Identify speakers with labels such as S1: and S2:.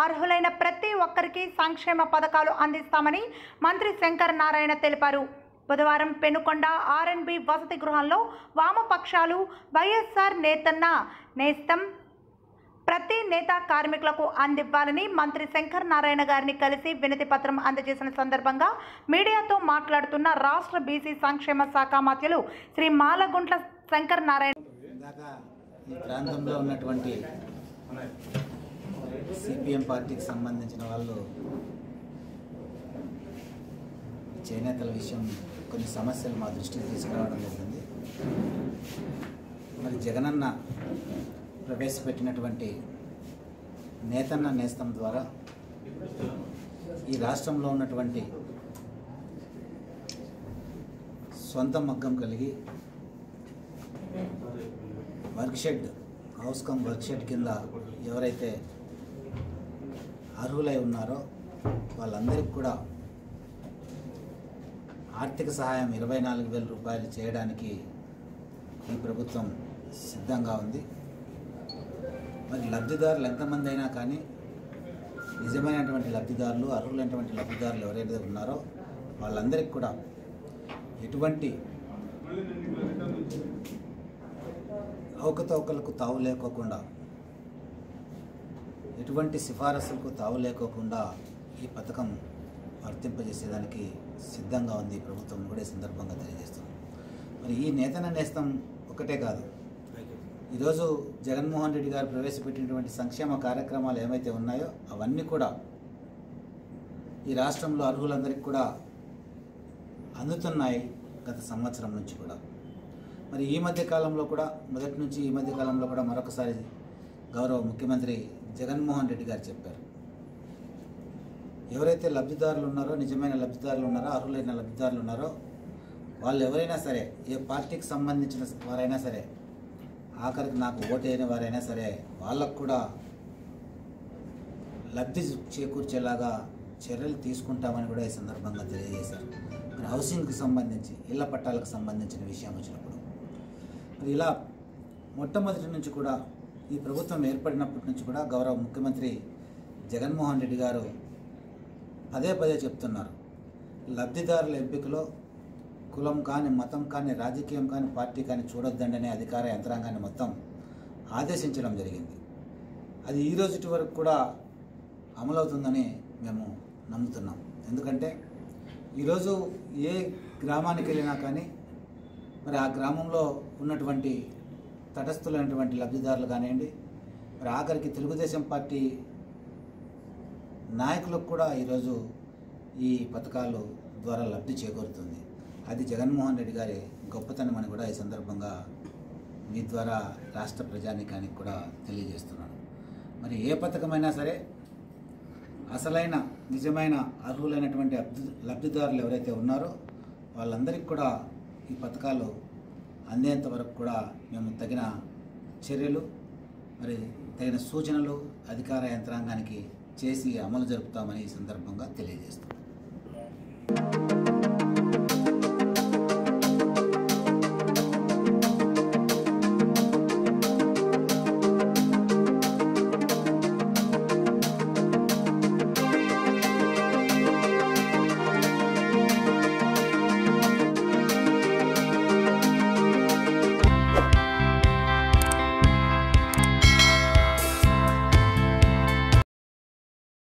S1: అర్హులైన ప్రతి ఒక్కరికి సంక్షేమ పథకాలు అందిస్తామని మంత్రి శంకర్ నారాయణ తెలిపారు బుధవారం పెనుకొండ ఆర్ఎన్బి వసతి గృహంలో వామపక్షాలు వైఎస్ఆర్ నేతన్న నేస్తం ప్రతి నేత కార్మికులకు అందివ్వాలని మంత్రి శంకర్ నారాయణ గారిని కలిసి వినతి పత్రం అందజేసిన సందర్భంగా మీడియాతో మాట్లాడుతున్న రాష్ట్ర బీసీ సంక్షేమ శాఖ మంత్రులు శ్రీ మాలగుంట్ల శంకర్ నారాయణ
S2: ఇందాక ఈ ప్రాంతంలో ఉన్నటువంటి సిపిఎం పార్టీకి సంబంధించిన వాళ్ళు చేనేతల విషయం కొన్ని సమస్యలు మా దృష్టికి తీసుకురావడం జరిగింది మరి జగనన్న ప్రవేశపెట్టినటువంటి నేతన్న నేస్తం ద్వారా ఈ రాష్ట్రంలో ఉన్నటువంటి సొంత మగ్గం కలిగి work shed house cum work shed కింద ఎవరైతే అర్హులై ఉన్నారో వాళ్ళందరికీ కూడా ఆర్థిక సహాయం ఇరవై నాలుగు వేల రూపాయలు చేయడానికి ఈ ప్రభుత్వం సిద్ధంగా ఉంది మరి లబ్ధిదారులు ఎంతమంది అయినా కానీ నిజమైనటువంటి లబ్ధిదారులు అర్హులైనటువంటి లబ్ధిదారులు ఎవరైతే ఉన్నారో వాళ్ళందరికీ కూడా ఎటువంటి అవకతవకలకు తావు లేకోకుండా ఎటువంటి సిఫారసులకు తావు లేకోకుండా ఈ పథకం వర్తింపజేసేదానికి సిద్ధంగా ఉంది ఈ ప్రభుత్వం కూడా ఈ సందర్భంగా తెలియజేస్తుంది మరి ఈ నేతన నేస్తం ఒకటే కాదు ఈరోజు జగన్మోహన్ రెడ్డి గారు ప్రవేశపెట్టినటువంటి సంక్షేమ కార్యక్రమాలు ఏమైతే ఉన్నాయో అవన్నీ కూడా ఈ రాష్ట్రంలో అర్హులందరికీ కూడా అందుతున్నాయి గత సంవత్సరం నుంచి కూడా మరి ఈ మధ్య కాలంలో కూడా మొదటి నుంచి ఈ మధ్య కాలంలో కూడా మరొకసారి గౌరవ ముఖ్యమంత్రి జగన్మోహన్ రెడ్డి గారు చెప్పారు ఎవరైతే లబ్ధిదారులు ఉన్నారో నిజమైన లబ్ధిదారులు ఉన్నారో అర్హులైన లబ్ధిదారులు ఉన్నారో వాళ్ళు ఎవరైనా సరే ఏ పార్టీకి సంబంధించిన వారైనా సరే ఆఖరికి నాకు ఓటైన వారైనా సరే వాళ్ళకు కూడా లబ్ధి చేకూర్చేలాగా చర్యలు తీసుకుంటామని కూడా ఈ సందర్భంగా తెలియజేశారు మరి హౌసింగ్కి సంబంధించి ఇళ్ల పట్టాలకు సంబంధించిన విషయం వచ్చినప్పుడు మరి ఇలా మొట్టమొదటి నుంచి కూడా ఈ ప్రభుత్వం ఏర్పడినప్పటి నుంచి కూడా గౌరవ ముఖ్యమంత్రి జగన్మోహన్ రెడ్డి గారు పదే పదే చెప్తున్నారు లబ్ధిదారుల ఎంపికలో కులం కానీ మతం కానీ రాజకీయం కానీ పార్టీ కానీ చూడొద్దండి అనే అధికార యంత్రాంగాన్ని మొత్తం ఆదేశించడం జరిగింది అది ఈ రోజుటి వరకు కూడా అమలవుతుందని మేము నమ్ముతున్నాం ఎందుకంటే ఈరోజు ఏ గ్రామానికి వెళ్ళినా కానీ మరి ఆ గ్రామంలో ఉన్నటువంటి తటస్థులైనటువంటి లబ్ధిదారులు కానివ్వండి మరి ఆఖరికి తెలుగుదేశం పార్టీ నాయకులకు కూడా ఈరోజు ఈ పథకాలు ద్వారా లబ్ధి చేకూరుతుంది అది జగన్మోహన్ రెడ్డి గారి గొప్పతనం అని కూడా ఈ సందర్భంగా మీ ద్వారా రాష్ట్ర ప్రజానికానికి కూడా తెలియజేస్తున్నాను మరి ఏ పథకమైనా సరే అసలైన నిజమైన అర్హులైనటువంటి అబ్ది లబ్ధిదారులు ఎవరైతే ఉన్నారో వాళ్ళందరికీ కూడా ఈ పథకాలు అందేంత వరకు కూడా మేము తగిన చర్యలు మరి తగిన సూచనలు అధికార యంత్రాంగానికి చేసి అమలు జరుపుతామని ఈ సందర్భంగా తెలియజేస్తున్నాం